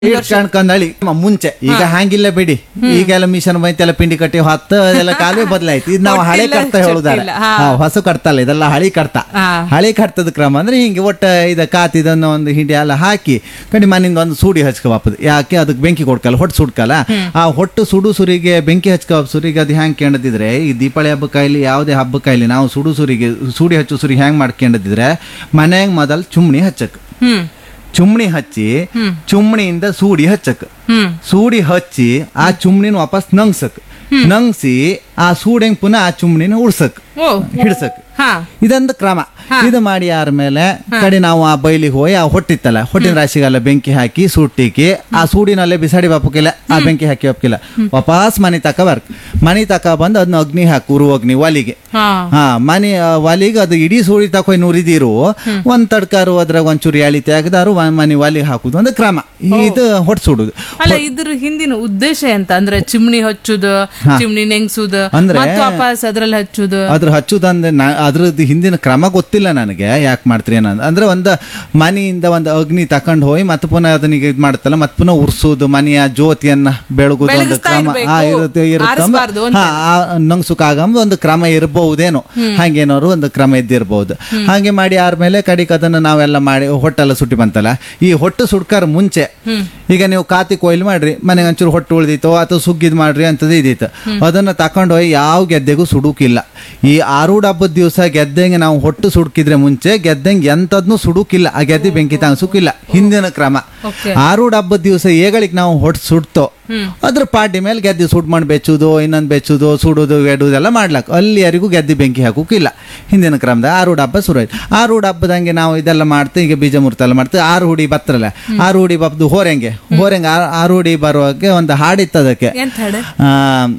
ಕಣ್ಕಂದಳಿ ಮುಂಚೆ ಈಗ ಹ್ಯಾಂಗಿಲ್ಲ ಬಿಡಿ ಈಗೆಲ್ಲ ಮಿಷನ್ ಬಂತೆಲ್ಲ ಪಿಂಡಿ ಕಟ್ಟಿ ಹೊತ್ತು ಅದೆಲ್ಲ ಕಾಲವೇ ಬದಲಾಯ್ತು ಇದು ನಾವು ಹಳೆ ಒಟ್ಟಿಲ್ಲ, ಕರ್ತ ಹೇಳುದಾರೆ ಚೊಟ್ಟಿಲ್ಲ, ಹಾ. ಹಾ, ಹೊಸ ಕರ್ತಲ್ಲ ಇದೆಲ್ಲ ಹಳಿ ಕರ್ತ ಹಾ. ಹಳಿ ಕರ್ತದ ಕ್ರಮ ಅಂದ್ರೆ ಹಿಂಗೆ ಒಟ್ಟ ಇದ ಕಾತಿದನ್ನು ಒಂದು ಹಿಂಡಿ ಎಲ್ಲ ಹಾಕಿ ಕಡಿ ಮನೆಯಿಂದ ಒಂದು ಸೂಡಿ ಹಚ್ಕೋಬಾಪದು ಯಾಕೆ ಅದಕ್ಕೆ ಬೆಂಕಿ ಕೊಡ್ಕಲ್ಲ ಹೊಟ್ಟು ಸುಡ್ಕಲ್ಲ ಆ ಹೊಟ್ಟು ಸುಡು ಸುರಿಗೆ ಬೆಂಕಿ ಹಚ್ಕೋ ಸುರಿಗೆ ಅದು ಹ್ಯಾಂಗ್ ಕೇಳದಿದ್ರೆ ಈ ದೀಪಾವಳಿ ಹಬ್ಬಕ್ಕಾಯ್ಲಿ ಯಾವುದೇ ಹಬ್ಬಕ್ಕಾಯ್ಲಿ ನಾವು ಸುಡು ಸುರಿಗೆ ಸೂಡಿ ಹಚ್ಚು ಸುರಿಗೆ ಹ್ಯಾಂಗ್ ಮಾಡ್ಕೊಂಡಿದ್ರೆ ಮನ್ಯಾಗ ಮೊದಲ್ ಚುಮ್ನಿ ಹಚ್ಚಕ್ ಹ್ಮ್ ಚುಮ್ನಿ ಹಚ್ಚಿ ಚುಮ್ನಿಯಿಂದ ಸೂಡಿ ಹಚ್ಚಕ್ ಹ್ಮ್ ಸೂಡಿ ಹಚ್ಚಿ ಆ ಚುಮ್ನಿನ ವಾಪಸ್ ನಂಗ್ಸಕ್ ನಂಗ್ಸಿ ಆ ಸೂಡೆಂಗ್ ಪುನಃ ಆ ಚುಮ್ನಿನ ಉಳ್ಸಕ್ ಓ ಹಿಡ್ಸಕ್ ಹಾ ಇದೊಂದು ಕ್ರಮ ಇದು ಮಾಡಿ ಆದ್ಮೇಲೆ ಕಡೆ ನಾವು ಆ ಬೈಲಿಗೆ ಹೋಗಿ ಆ ಹೊಟ್ಟಿತ್ತಲ್ಲ ಹೊಟ್ಟಿನ ರಾಶಿಗೆಲ್ಲ ಬೆಂಕಿ ಹಾಕಿ ಸುಟ್ಟಿಕ್ಕಿ ಆ ಸೂಡಿನಲ್ಲೇ ಬಿಸಾಡಿ ಬಾಪಕ್ಕಿಲ್ಲ ಆ ಬೆಂಕಿ ಹಾಕಿ ಬಾಪಕ್ಕಿಲ್ಲ ವಾಪಸ್ ಮನೆ ತಕ ಬರ್ಕ್ ಮನೆ ತಕ ಬಂದು ಅದನ್ನ ಅಗ್ನಿ ಹಾಕು ಉರು ಅಗ್ನಿ ಒಲಿಗೆ ಹಾ ಹಾ ಮನೆ ಆ, ಒಲಿಗೆ ಅದು ಇಡೀ ಸೂಡಿ ತಕೊಯ್ ನುರಿದಿರು ಒಂದ್ ತಡ್ಕಾರು ಅದ್ರಾಗ ಒಂಚೂರು ಎಳಿ ತೆಗ್ದಾರು ಒಂದ್ ಮನೆ ಒಲಿಗೆ ಹಾಕುದು ಒಂದು ಕ್ರಮ ಇದು ಹೊಟ್ಟು ಸುಡುದು ಅಲ್ಲ ಇದ್ರ ಹಿಂದಿನ ಉದ್ದೇಶ ಎಂತ ಅಂದ್ರೆ ಚಿಮ್ನಿ ಹಚ್ಚುದು ಚಿಮ್ನಿ ನೆಂಗ್ಸುದು ಅಂದ್ರೆ- ಮತ್ತೆ ವಾಪಸ್ ಅದ್ರಲ್ಲಿ ಹಚ್ಚುದು ಅದ್ರ ಹಚ್ಚುದಂದ್ರೆ ನಾ ಅದ್ರದ್ದು ಹಿಂದಿನ ಕ್ರಮ ಗೊತ್ತಿಲ್ಲ ನನಗೆ ಯಾಕೆ ಮಾಡ್ತೀರಿ ಅನ್ನೋದು ಅಂದ್ರೆ ಒಂದು ಮನೆಯಿಂದ ಒಂದು ಅಗ್ನಿ ತಕೊಂಡ್ ಹೋಗಿ ಮತ್ತೆ ಪುನಃ ಅದನಿಗೆ ಇದು ಮಾಡ್ತಲ್ಲ ಮತ್ತೆ ಪುನಃ ಉರ್ಸೋದು ಮನೆಯ ಜ್ಯೋತಿಯನ್ನ ಬೆಳಗುದು ಒಂದು ಬೆಳಗಿಸ್ತಾ ಕ್ರಮ ಇರ್ಬೇಕು. ಆ ಇರುತ್ತೆ ಆರಿಸ್ಬಾರ್ದು ಇರುತ್ತೆ ನಂಗ್ಸುಕಾಗಂಬ ಒಂದು ಕ್ರಮ ಇರಬಹುದೇನೋ ಹಾಗೇನಾದ್ರು ಒಂದು ಕ್ರಮ ಇದ್ದಿರ್ಬಹುದು ಹಾಗೆ ಮಾಡಿ ಆದ್ಮೇಲೆ ಕಡಿಕ್ ಅದನ್ನ ನಾವೆಲ್ಲ ಮಾಡಿ ಹೊಟ್ಟೆಲ್ಲ ಸುಟ್ಟಿ ಬಂತಲ್ಲ ಈ ಹೊಟ್ಟು ಸುಡ್ಕಾರ ಮುಂಚೆ ಈಗ ನೀವು ಕಾತಿ ಕೊಯ್ಲು ಮಾಡ್ರಿ ಮನೆಗೆ ಒಂಚೂರು ಹೊಟ್ಟು ಉಳ್ದಿತ್ತು ಅಥವಾ ಸುಗ್ಗಿದ್ ಮಾಡ್ರಿ ಅಂತದ್ದು ಇದಿತ್ತು ಅದನ್ನ ತಕೊಂಡು ಹೋಗಿ ಯಾವ ಗೆದ್ದೆಗೂ ಸುಡುಕಿಲ್ಲ ಈ ಆರೂಢ ಹಬ್ಬದ ದಿವಸ ಗೆದ್ದಂಗೆ ನಾವು ಹೊಟ್ಟು ಸುಡ್ಕಿದ್ರೆ ಮುಂಚೆ ಗೆದ್ದಂಗೆ ಎಂತದ್ನು ಸುಡುಕಿಲ್ಲ ಆ ಗೆದ್ದೆ ಬೆಂಕಿ ತಾಂಗ್ಸುಕಿಲ್ಲ ಹಿಂದಿನ ಕ್ರಮ Okay. ಆರೂಢ ಹಬ್ಬದ ದಿವಸ ಏಗಳಿಗೆ ನಾವು ಹೊಟ್ಟು ಸುಡ್ತೋ ಅದ್ರ ಪಾಟಿ ಮೇಲೆ ಗೆದ್ದಿ ಸುಡ್ ಮಾಡಿ ಬೆಚ್ಚುದು ಇನ್ನೊಂದು ಬೆಚ್ಚುದು ಸುಡುದು ಎಡುದು ಎಲ್ಲ ಮಾಡ್ಲಾಕ ಅಲ್ಲಿವರೆಗೂ ಗೆದ್ದಿ ಬೆಂಕಿ ಹಾಕೋಕಿಲ್ಲ ಹಿಂದಿನ ಕ್ರಮದ ಆರೂಢ ಹಬ್ಬ ಶುರು ಆಯ್ತು ಆರೂಢ ಹಬ್ಬದಂಗೆ ನಾವು ಇದೆಲ್ಲ ಮಾಡ್ತೀವಿ ಈಗ ಬೀಜ ಮುಹೂರ್ತ ಎಲ್ಲ ಮಾಡ್ತೀವಿ ಆರು ಹುಡಿ ಬತ್ತರಲ್ಲ ಆರು ಹುಡಿ ಬಬ್ದು ಹೋರೆಂಗೆ ಹೋರೆಂಗೆ ಆ- ಆರು ಹುಡಿ ಬರುವಾಗೆ ಒಂದು ಹಾಡಿತ್ತು ಅದಕ್ಕೆ ಎಂತ ಹಾಡು ಆ,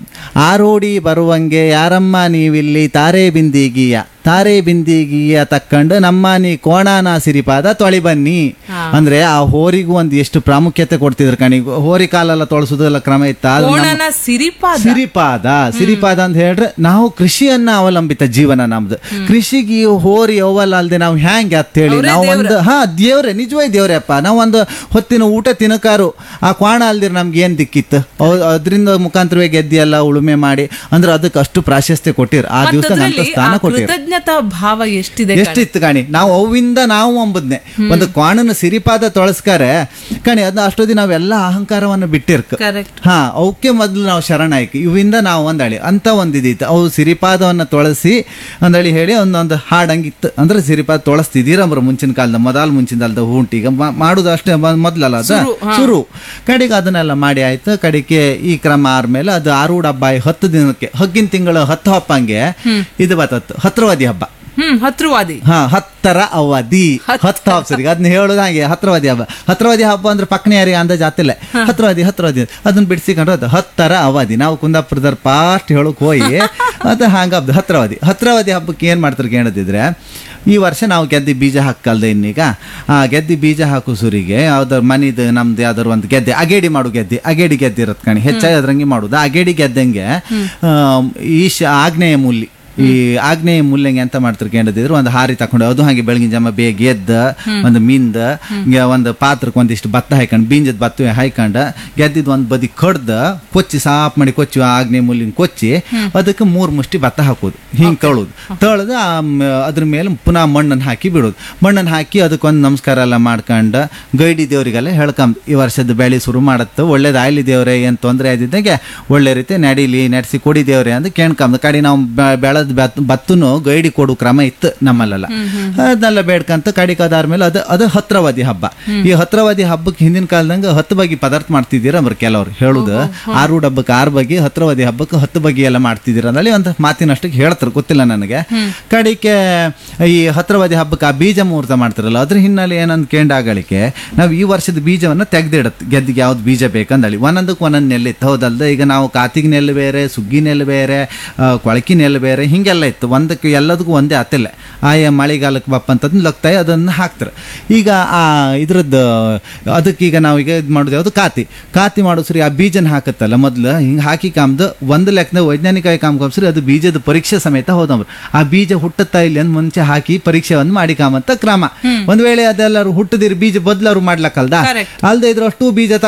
ಆರೋಡಿ ಬರುವಂಗೆ ಯಾರಮ್ಮ ನೀವಿಲ್ಲಿ ತಾರೆ ಬಿಂದಿಗೀಯ ತಾರೆ ಬಿಂದಿಗೀಯ ತಕ್ಕಂಡು ನಮ್ಮ ನೀ ಕೋಣಾನ ಸಿರಿಪಾದ ತೊಳಿ ಬನ್ನಿ ಅಂದ್ರೆ ಆ ಹೋರಿಗೂ ಒಂದು ಎಷ್ಟು ಪ್ರಾಮುಖ್ಯತೆ ಕೊಡ್ತಿದ್ರು ಕಣಿ ಹೋರಿ ಕಾಲೆಲ್ಲ ತೊಳಸುದೆಲ್ಲ ಕ್ರಮ ಇತ್ತ ಅದು ನಮ್ಮ- ಕೋಣನ ಸಿರಿಪಾದ ಸಿರಿಪಾದ ಸಿರಿಪಾದ ಅಂತ ಹೇಳ್ರೆ ನಾವು ಕೃಷಿಯನ್ನ ಅವಲಂಬಿತ ಜೀವನ ನಮ್ದು ಕೃಷಿಗೆ ಈ ಹೋರಿ ಅವಲ್ಲ ಅಲ್ದೆ ನಾವು ಹ್ಯಾಂಗೆ ಅಂತ ಹೇಳಿ ಅವ್ರೇ ನಾವು ದೇವ್ರು. ಒಂದು ಹಾ ದೇವ್ರೆ ನಿಜವೇ ದೇವ್ರೆ ಅಪ್ಪ ನಾವು ಒಂದು ಹೊತ್ತಿನ ಊಟ ತಿನ್ನಕಾರು ಆ ಕ್ವಾಣ ಅಲ್ದಿರ ನಮ್ಗೆ ಏನ್ ದಿಕ್ಕಿತ್ತು ಅವ್- ಅದ್ರಿಂದ ಮುಖಾಂತರವೇ ಗೆದ್ದಿ ಎಲ್ಲ ಉಳುಮೆ ಮಾಡಿ ಅಂದ್ರೆ ಅದಕ್ಕೆ ಅಷ್ಟು ಪ್ರಾಶಸ್ತ್ಯ ಕೊಟ್ಟಿರ್ ಆ ದಿವಸ ಅಂತ ಮತ್ತದ್ರಲ್ಲಿ ಆ ಸ್ಥಾನ ಕೊಟ್ಟಿರ್ ಕೃತಜ್ಞತಾ ಭಾವ ಎಷ್ಟಿದೆ ಎಷ್ಟಿತ್ತು ಕಾಣಿ ನಾವು ಅವಿಂದ ನಾವು ಅಂಬುದ್ನೆ ಒಂದು ಕ್ವಾಣನ ಸಿರಿಪಾದ ತೊಳಸ್ಕಾರೆ ಕಣಿ ಅದನ್ನ ಅಷ್ಟೊದಿ ನಾವೆಲ್ಲ ಅಹಂಕಾರವನ್ನು ಬಿಟ್ಟಿರ್ಕ ಕರೆಕ್ಟ್ ಹಾ ಅವಕ್ಕೆ ಮೊದಲು ನಾವು ಶರಣಾಯ್ಕೆ ಇವಿಂದ ನಾವು ಒಂದಳಿ ಅಂತ ಒಂದಿದಿತ್ತು ಅವು ಸಿರಿಪಾದವನ್ನು ತೊಳಸಿ ಅಂದಳಿ ಹೇಳಿ ಒಂದೊಂದು ಹಾಡಂಗಿತ್ತು ಅಂದ್ರೆ ಸಿರಿಪಾದ ತೊಳಸ್ತಿದ್ದೀರಂಬ್ರ ಮುಂಚಿನ ಕಾಲದ ಮೊದಲು ಮುಂಚಿನ ಕಾಲದ ಹೂಂಟಿಗ ಮ- ಮಾಡುದು ಅಷ್ಟೇ ಮ- ಮೊದ್ಲಲ್ಲ ಅದ ಶುರು, ಹಾ. ಶುರು ಕಡೆಗೆ ಅದನ್ನೆಲ್ಲ ಮಾಡಿ ಆಯ್ತು ಕಡೆಗೆ ಈ ಕ್ರಮ ಆದ್ಮೇಲೆ ಅದು ಆರೂಢ ಹಬ್ಬ ಆಯ್ ಹತ್ತು ದಿನಕ್ಕೆ ಹಗ್ಗಿನ ತಿಂಗಳು ಹತ್ತು ಹಬ್ಬಂಗೆ ಇದು ಬತ್ತತ್ತು ಹತ್ರವಾದಿ ಹಬ್ಬ ಹ್ಮ್ ಹತ್ರವಾದಿ ಹಾ ಹತ್ತರ ಅವಧಿ ಹತ್ತರ. ಹತ್ತು ಹಬ್ಸರಿಗೆ ಅದನ್ನ ಹೇಳೋದು ಹಾಗೆ ಹತ್ರವಾದಿ ಹಬ್ಬ ಹತ್ರವಾದಿ ಹಬ್ಬ ಅಂದ್ರೆ ಪಕ್ಕನೆ ಯಾರಿಗೆ ಅಂದಾಜ್ ಆತಿಲ್ಲ ಹತ್ರವಾದಿ ಹತ್ರವಾದಿ ಅದನ್ನ ಬಿಡಿಸಿಕೊಂಡ್ರೆ ಅದು ಹತ್ತರ ಅವಧಿ ನಾವು ಕುಂದಾಪುರದವ್ರ ಪಾಸ್ಟ್ ಹೇಳಕ್ ಹೋಗಿ ಅದು ಹಂಗ ಹಬ್ಬ ಹತ್ರವಾದಿ ಹತ್ರವಾದಿ ಹಬ್ಬಕ್ಕೆ ಏನ್ ಮಾಡ್ತಾರೆ ಕೇಳದಿದ್ರೆ ಈ ವರ್ಷ ನಾವು ಗೆದ್ದಿ ಬೀಜ ಹಾಕಲ್ದೆ ಇನ್ನೀಗ ಆ ಗೆದ್ದಿ ಬೀಜ ಹಾಕು ಸುರಿಗೆ ಯಾವ್ದಾರ ಮನಿದು ನಮ್ದು ಯಾವ್ದಾರು ಒಂದು ಗೆದ್ದೆ ಅಗೇಡಿ ಮಾಡು ಗೆದ್ದೆ ಅಗೇಡಿ ಗೆದ್ದೆ ಇರತ್ ಕಣಿ ಹೆಚ್ಚಾಗಿ ಅದ್ರಂಗೆ ಮಾಡುದು ಅಗೇಡಿ ಗೆದ್ದಂಗೆ ಆಮ್, ಈಶ ಆಗ್ನೇಯ ಮೂಲಿ ಈ ಆಗ್ನೇಯ ಮುಲ್ಲಂಗೆ ಎಂತ ಮಾಡ್ತಾರೆ ಕೇಳಿದ್ರು ಒಂದು ಹಾರಿ ತಕೊಂಡು ಅದು ಹಾಗೆ ಬೆಳಗಿನ ಜಮ ಬೇಗ ಎದ್ದ ಒಂದು ಮಿಂದ ಹಿಂಗೆ ಒಂದು ಪಾತ್ರಕ್ಕೆ ಒಂದಿಷ್ಟು ಭತ್ತ ಹಾಕೊಂಡು ಬೀಂಜದ ಭತ್ತ ಹಾಯ್ಕೊಂಡು ಗೆದ್ದಿದ್ ಒಂದು ಬದಿ ಕಡ್ದ ಕೊಚ್ಚಿ ಸಾಪ್ ಮಾಡಿ ಕೊಚ್ಚಿ ಆ ಆಗ್ನೇಯ ಮುಲ್ಲಿನ ಕೊಚ್ಚಿ ಅದಕ್ಕೆ ಮೂರು ಮುಷ್ಟಿ ಭತ್ತ ಹಾಕೋದು ಹಿಂಗೆ ತಳೋದು ತಳದು ಆ ಮ- ಅದ್ರ ಮೇಲೆ ಪುನಃ ಮಣ್ಣನ್ನು ಹಾಕಿ ಬಿಡೋದು ಮಣ್ಣನ್ನು ಹಾಕಿ ಅದಕ್ಕೊಂದು ನಮಸ್ಕಾರ ಎಲ್ಲ ಮಾಡ್ಕೊಂಡು ಗೈಡಿ ದೇವರಿಗೆಲ್ಲ ಹೇಳ್ಕೊಂಬ ಈ ವರ್ಷದ ಬೆಳೆ ಶುರು ಮಾಡತ್ತು ಒಳ್ಳೇದಾಯ್ಲಿ ದೇವ್ರೆ ಏನು ತೊಂದರೆ ಆದಿದ್ದಾಗೆ ಒಳ್ಳೆ ರೀತಿ ನಡೀಲಿ ನಡೆಸಿ ಕೊಡಿ ದೇವ್ರೆ ಅಂತ ಕೇಳ್ಕೊಂಬ ಕಡೆ ನಾವು ಬೆ- ಬೆಳೆದ ಬತ್ ಭತ್ತನು ಗೈಡಿ ಕೊಡು ಕ್ರಮ ಇತ್ತು ನಮ್ಮಲ್ಲೆಲ್ಲ ಅದನ್ನೆಲ್ಲ ಬೇಡ್ಕಂತ ಕಡಿಕ್ ಅದಾದ್ಮೇಲೆ ಅದು ಅದು ಹತ್ರವಾದಿ ಹಬ್ಬ ಈ ಹತ್ರವಾದಿ ಹಬ್ಬಕ್ಕೆ ಹಿಂದಿನ ಕಾಲದಂಗ ಹತ್ತು ಬಗೆ ಪದಾರ್ಥ ಮಾಡ್ತಿದ್ದೀರ ಅಂಬ್ರ ಕೆಲವ್ರು ಹೇಳುದು ಆರೂಢ ಹಬ್ಬಕ್ಕೆ ಆರು ಬಗೆ ಹತ್ರವಾದಿ ಹಬ್ಬಕ್ಕೆ ಹತ್ತು ಬಗೆ ಎಲ್ಲ ಮಾಡ್ತಿದ್ದೀರ ಅಂದಲ್ಲಿ ಒಂದು ಮಾತಿನಷ್ಟಕ್ಕೆ ಹೇಳ್ತಾರೆ ಗೊತ್ತಿಲ್ಲ ನನಗೆ ಕಡಿಕೆ ಈ ಹತ್ರವಾದಿ ಹಬ್ಬಕ್ಕೆ ಆ ಬೀಜ ಮುಹೂರ್ತ ಮಾಡ್ತಾರಲ್ಲ ಅದ್ರ ಹಿನ್ನೆಲೆ ಏನಂದ್ ಕೇಂಡಾಗಳಿಕೆ ನಾವು ಈ ವರ್ಷದ ಬೀಜವನ್ನು ತೆಗ್ದಿಡತ್ ಗೆದ್ದಿಗೆ ಯಾವ್ದು ಬೀಜ ಬೇಕಂದಳಿ ಒಂದೊಂದಕ್ಕೆ ಒಂದೊಂದು ನೆಲ್ಲಿತ್ತು ಹೌದಲ್ದ ಈಗ ನಾವು ಕಾತಿಗೆ ನೆಲ್ಲು ಬೇರೆ ಸುಗ್ಗಿ ನೆಲ್ಲು ಬೇರೆ ಆ, ಕೊಳಕಿ ನೆಲ್ಲು ಬೇರೆ ಹಿಂಗೆಲ್ಲ ಇತ್ತು ಒಂದಕ್ಕೆ ಎಲ್ಲದಕ್ಕೂ ಒಂದೇ ಆತಿಲ್ಲ ಆಯಾ ಮಳೆಗಾಲಕ್ಕೆ ಬಪ್ಪ ಅಂತಂದು ಲಗ್ತಾಯಿ ಅದನ್ನು ಹಾಕ್ತಾರೆ ಈಗ ಆ ಇದ್ರದ್ದು ಅದಕ್ಕೀಗ ನಾವೀಗ ಇದು ಮಾಡೋದು ಯಾವುದು ಕಾತಿ ಕಾತಿ ಮಾಡೋ ಸರಿ ಆ ಬೀಜನ ಹಾಕತ್ತಲ್ಲ ಮೊದ್ಲು ಹಿಂಗೆ ಹಾಕಿ ಕಾಮ್ದು ಒಂದು ಲೆಕ್ಕದ ವೈಜ್ಞಾನಿಕ ಕಾಮ್ ಕಾಮ್ಸ್ರಿ ಅದು ಬೀಜದ ಪರೀಕ್ಷೆ ಸಮೇತ ಹೋದವ್ರು ಆ ಬೀಜ ಹುಟ್ಟುತ್ತಾ ಇಲ್ಲಿ ಅಂತ ಮುಂಚೆ ಹಾಕಿ ಪರೀಕ್ಷೆಯನ್ನು ಮಾಡಿ ಕಾಮಂತ ಕ್ರಮ ಒಂದ್ ವೇಳೆ ಅದೆಲ್ಲರೂ ಹುಟ್ಟದಿರಿ ಬೀಜ ಬದ್ಲವ್ರು ಮಾಡ್ಲಕ್ಕಲ್ದ Correct. ಅಲ್ದೇ ಇದ್ರೆ ಅಷ್ಟು ಬೀಜ